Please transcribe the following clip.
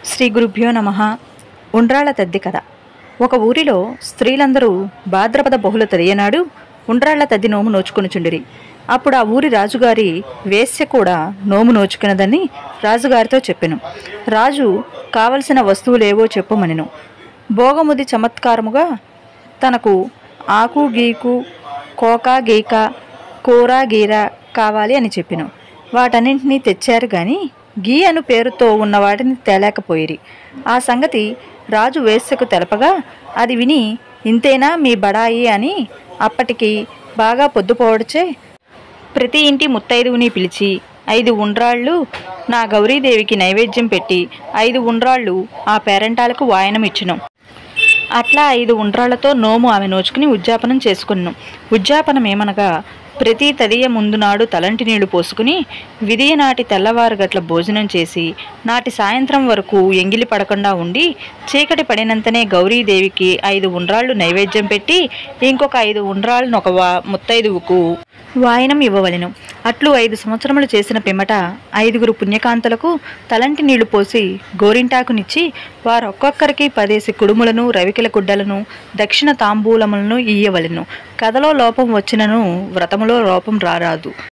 శ్రీ గురుభ్యో నమ ఉండ్రాళ్ళ తద్ది కథ ఒక ఊరిలో స్త్రీలందరూ భాద్రపద బహుళ తదియనాడు ఉండ్రాళ్ల తద్ది నోము నోచుకొనుచుండిరి అప్పుడు ఆ ఊరి రాజుగారి వేశ్య కూడా నోము నోచుకున్నదని రాజుగారితో చెప్పెను రాజు కావలసిన వస్తువులేవో చెప్పమనెను భోగముది చమత్కారముగా తనకు ఆకు గీకు కోక గీక కూర గీర కావాలి అని చెప్పెను వాటన్నింటినీ తెచ్చారు గాని గీ అను పేరుతో ఉన్న వాటిని తేలేకపోయిరి ఆ సంగతి రాజు వేశ్యకు తెలపగా అది విని ఇంతేనా మీ బడాయి అని అప్పటికి బాగా పొద్దుపోవడచే ప్రతి ఇంటి ముత్తైదువుని పిలిచి ఐదు ఉండ్రాళ్ళు నా గౌరీదేవికి నైవేద్యం పెట్టి ఐదు ఉండ్రాళ్ళు ఆ పేరెంటాలకు వాయనం ఇచ్చినాం అట్లా ఐదు ఉండ్రాళ్లతో నోము ఆమె నోచుకుని ఉద్యాపనం చేసుకున్నాం ఉద్యాపనం ఏమనగా ప్రతి తదియ ముందు నాడు తలంటి నీళ్లు పోసుకుని విధియ నాటి తెల్లవారు గట్ల భోజనం చేసి నాటి సాయంత్రం వరకు ఎంగిలి పడకుండా ఉండి చీకటి పడినంతనే గౌరీదేవికి ఐదు ఉండ్రాళ్ళు నైవేద్యం పెట్టి ఇంకొక ఐదు ఉండ్రాళ్ళను ఒక వా ముత్తైదువుకు వాయనం ఇవ్వవలెను అట్లు ఐదు సంవత్సరములు చేసిన పిమ్మట ఐదుగురు పుణ్యకాంతలకు తలంటి నీళ్లు పోసి గోరింటాకునిచ్చి వారు ఒక్కొక్కరికి పదేసి కుడుములను రవికెల గుడ్డలను దక్షిణ తాంబూలములను ఇయ్యవలెను కథలో లోపం వచ్చినను వ్రతములో లోపం రారాదు